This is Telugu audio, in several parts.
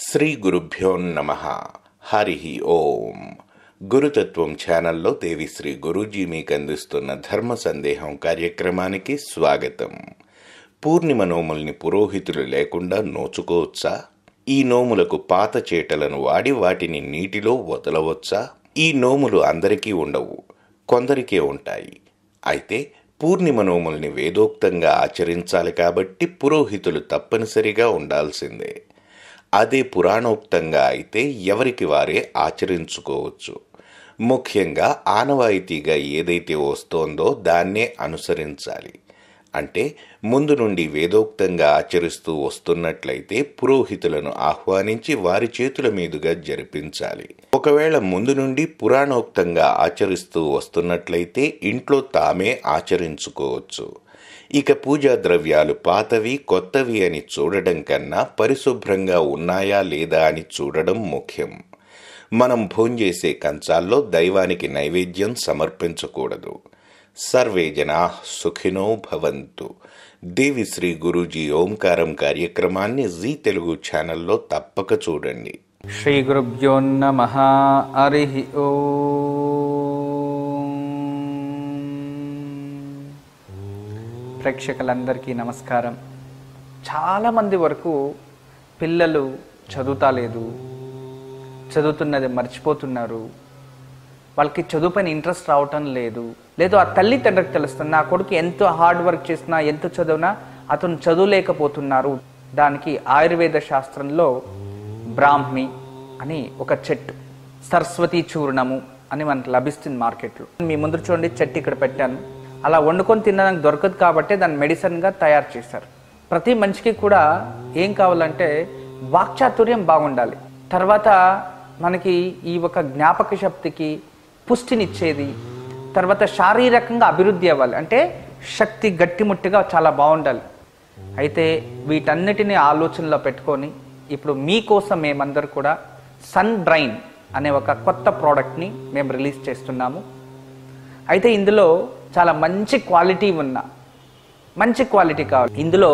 శ్రీ గురుభ్యో నమ హరి ఓం గురుతత్వం ఛానల్లో దేవిశ్రీ గురూజీ మీకు అందిస్తున్న ధర్మ సందేహం కార్యక్రమానికి స్వాగతం పూర్ణిమ నోముల్ని పురోహితులు లేకుండా నోచుకోవచ్చా ఈ నోములకు పాత చేటలను వాడి వాటిని నీటిలో వదలవచ్చా ఈ నోములు అందరికీ ఉండవు కొందరికే ఉంటాయి అయితే పూర్ణిమ నోముల్ని వేదోక్తంగా ఆచరించాలి కాబట్టి పురోహితులు తప్పనిసరిగా ఉండాల్సిందే అదే పురాణోక్తంగా అయితే ఎవరికి వారే ఆచరించుకోవచ్చు ముఖ్యంగా ఆనవాయితీగా ఏదైతే వస్తోందో దాన్నే అనుసరించాలి అంటే ముందు నుండి వేదోక్తంగా ఆచరిస్తూ వస్తున్నట్లయితే పురోహితులను ఆహ్వానించి వారి చేతుల మీదుగా జరిపించాలి ఒకవేళ ముందు నుండి పురాణోక్తంగా ఆచరిస్తూ వస్తున్నట్లయితే ఇంట్లో తామే ఆచరించుకోవచ్చు ఇక పూజా ద్రవ్యాలు పాతవి కొత్తవి అని చూడడం కన్నా పరిశుభ్రంగా ఉన్నాయా లేదా అని చూడడం ముఖ్యం మనం భోంచేసే కంచాల్లో దైవానికి నైవేద్యం సమర్పించకూడదు సర్వే జనా సుఖినో భవంతు దేవి శ్రీ గురూజీ ఓంకారం కార్యక్రమాన్ని జీ తెలుగు ఛానల్లో తప్పక చూడండి శ్రీ గురుభ్యో నమ హరి ప్రేక్షకులందరికీ నమస్కారం చాలామంది వరకు పిల్లలు చదువుతాలేదు చదువుతున్నది మర్చిపోతున్నారు వాళ్ళకి చదువు పైన ఇంట్రెస్ట్ రావటం లేదు లేదు ఆ తల్లి తండ్రికి తెలుస్తుంది నా కొడుకు ఎంత హార్డ్ వర్క్ చేసినా ఎంత చదివినా అతను చదువులేకపోతున్నారు దానికి ఆయుర్వేద శాస్త్రంలో బ్రాహ్మి అని ఒక చెట్టు సరస్వతి చూర్ణము అని మనకు లభిస్తుంది మార్కెట్లో మీ ముందు చూడండి చెట్టు ఇక్కడ పెట్టాను అలా వండుకొని తినడానికి దొరకదు కాబట్టి దాన్ని మెడిసిన్గా తయారు చేశారు ప్రతి మనిషికి కూడా ఏం కావాలంటే వాక్చాతుర్యం బాగుండాలి తర్వాత మనకి ఈ ఒక జ్ఞాపక శక్తికి పుష్టినిచ్చేది తర్వాత శారీరకంగా అభివృద్ధి అవ్వాలి అంటే శక్తి గట్టిముట్టిగా చాలా బాగుండాలి అయితే వీటన్నిటిని ఆలోచనలో పెట్టుకొని ఇప్పుడు మీకోసం మేమందరూ కూడా సన్ బ్రైన్ అనే ఒక కొత్త ప్రోడక్ట్ని మేము రిలీజ్ చేస్తున్నాము అయితే ఇందులో చాలా మంచి క్వాలిటీ ఉన్న మంచి క్వాలిటీ కావాలి ఇందులో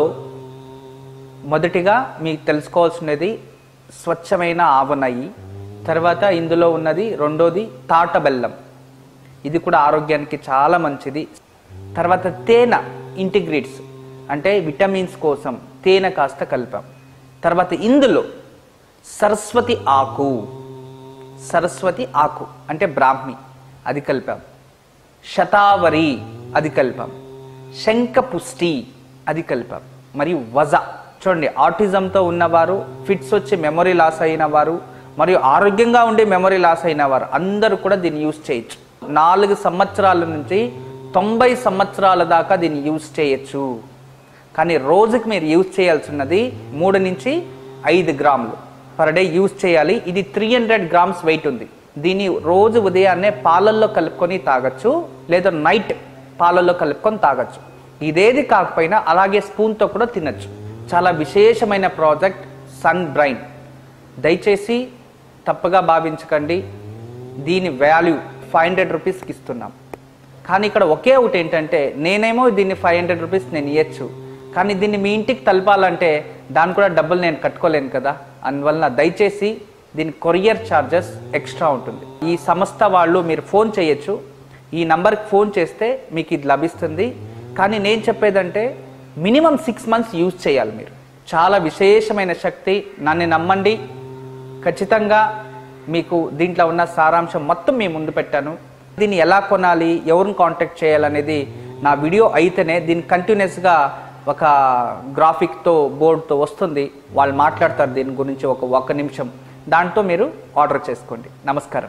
మొదటిగా మీకు తెలుసుకోవాల్సినది స్వచ్ఛమైన ఆవు నెయ్యి తర్వాత ఇందులో ఉన్నది రెండోది తాట బెల్లం ఇది కూడా ఆరోగ్యానికి చాలా మంచిది తర్వాత తేనె ఇంటిగ్రేట్స్ అంటే విటమిన్స్ కోసం తేనె కాస్త కలిపాం తర్వాత ఇందులో సరస్వతి ఆకు సరస్వతి ఆకు అంటే బ్రాహ్మి అది కలిపాం శతావరి అది కలిపాం శంఖ పుష్టి అది కలిపాం మరియు వజ చూడండి ఆటిజంతో ఉన్నవారు ఫిట్స్ వచ్చి మెమొరీ లాస్ అయిన వారు మరియు ఆరోగ్యంగా ఉండే మెమొరీ లాస్ అయిన వారు అందరూ కూడా దీన్ని యూజ్ చేయొచ్చు నాలుగు సంవత్సరాల నుంచి తొంభై సంవత్సరాల దాకా దీన్ని యూజ్ చేయొచ్చు కానీ రోజుకి మీరు యూజ్ చేయాల్సి ఉన్నది మూడు నుంచి ఐదు గ్రాములు పర్ డే యూజ్ చేయాలి ఇది త్రీ హండ్రెడ్ గ్రామ్స్ వెయిట్ ఉంది దీన్ని రోజు ఉదయాన్నే పాలల్లో కలుపుకొని తాగొచ్చు లేదా నైట్ పాలల్లో కలుపుకొని తాగొచ్చు ఇదేది కాకపోయినా అలాగే స్పూన్తో కూడా తినచ్చు చాలా విశేషమైన ప్రాజెక్ట్ సన్ బ్రైన్ దయచేసి తప్పుగా భావించకండి దీని వాల్యూ ఫైవ్ హండ్రెడ్ రూపీస్కి ఇస్తున్నాం కానీ ఇక్కడ ఒకే ఒకటి ఏంటంటే నేనేమో దీన్ని ఫైవ్ హండ్రెడ్ రూపీస్ నేను ఇవ్వచ్చు కానీ దీన్ని మీ ఇంటికి తలపాలంటే దాని కూడా డబ్బులు నేను కట్టుకోలేను కదా అందువలన దయచేసి దీని కొరియర్ ఛార్జెస్ ఎక్స్ట్రా ఉంటుంది ఈ సంస్థ వాళ్ళు మీరు ఫోన్ చేయొచ్చు ఈ నంబర్కి ఫోన్ చేస్తే మీకు ఇది లభిస్తుంది కానీ నేను చెప్పేదంటే మినిమం సిక్స్ మంత్స్ యూజ్ చేయాలి మీరు చాలా విశేషమైన శక్తి నన్ను నమ్మండి ఖచ్చితంగా మీకు దీంట్లో ఉన్న సారాంశం మొత్తం మీ ముందు పెట్టాను దీన్ని ఎలా కొనాలి ఎవరిని కాంటాక్ట్ చేయాలనేది నా వీడియో అయితేనే దీన్ని కంటిన్యూస్గా ఒక గ్రాఫిక్తో బోర్డుతో వస్తుంది వాళ్ళు మాట్లాడతారు దీని గురించి ఒక ఒక్క నిమిషం దాంతో మీరు ఆర్డర్ చేసుకోండి నమస్కారం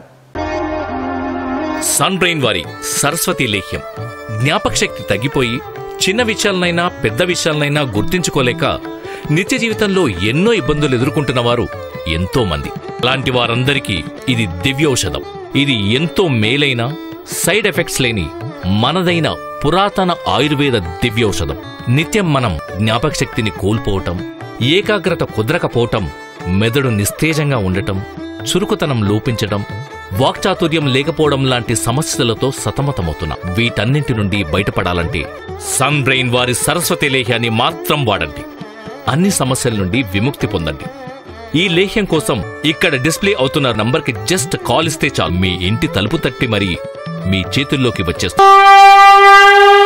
సన్ బ్రెయిన్ వారి సరస్వతి లేహ్యం జ్ఞాపక శక్తి తగ్గిపోయి చిన్న విషయాలనైనా పెద్ద విషయాలనైనా గుర్తించుకోలేక నిత్య జీవితంలో ఎన్నో ఇబ్బందులు ఎదుర్కొంటున్న వారు ఎంతో మంది అలాంటి వారందరికీ ఇది దివ్యౌషధం ఇది ఎంతో మేలైన సైడ్ ఎఫెక్ట్స్ లేని మనదైన పురాతన ఆయుర్వేద దివ్యౌషధం నిత్యం మనం జ్ఞాపక శక్తిని కోల్పోవటం ఏకాగ్రత కుదరకపోవటం మెదడు నిస్తేజంగా ఉండటం చురుకుతనం లోపించటం వాక్చాతుర్యం లేకపోవడం లాంటి సమస్యలతో సతమతమవుతున్నాం వీటన్నింటి నుండి బయటపడాలంటే సన్ బ్రెయిన్ వారి సరస్వతి లేహ్యాన్ని మాత్రం వాడండి అన్ని సమస్యల నుండి విముక్తి పొందండి ఈ లేహ్యం కోసం ఇక్కడ డిస్ప్లే అవుతున్న నంబర్కి జస్ట్ కాల్ ఇస్తే చాలు మీ ఇంటి తలుపు తట్టి మరి మీ చేతుల్లోకి వచ్చేస్తుంది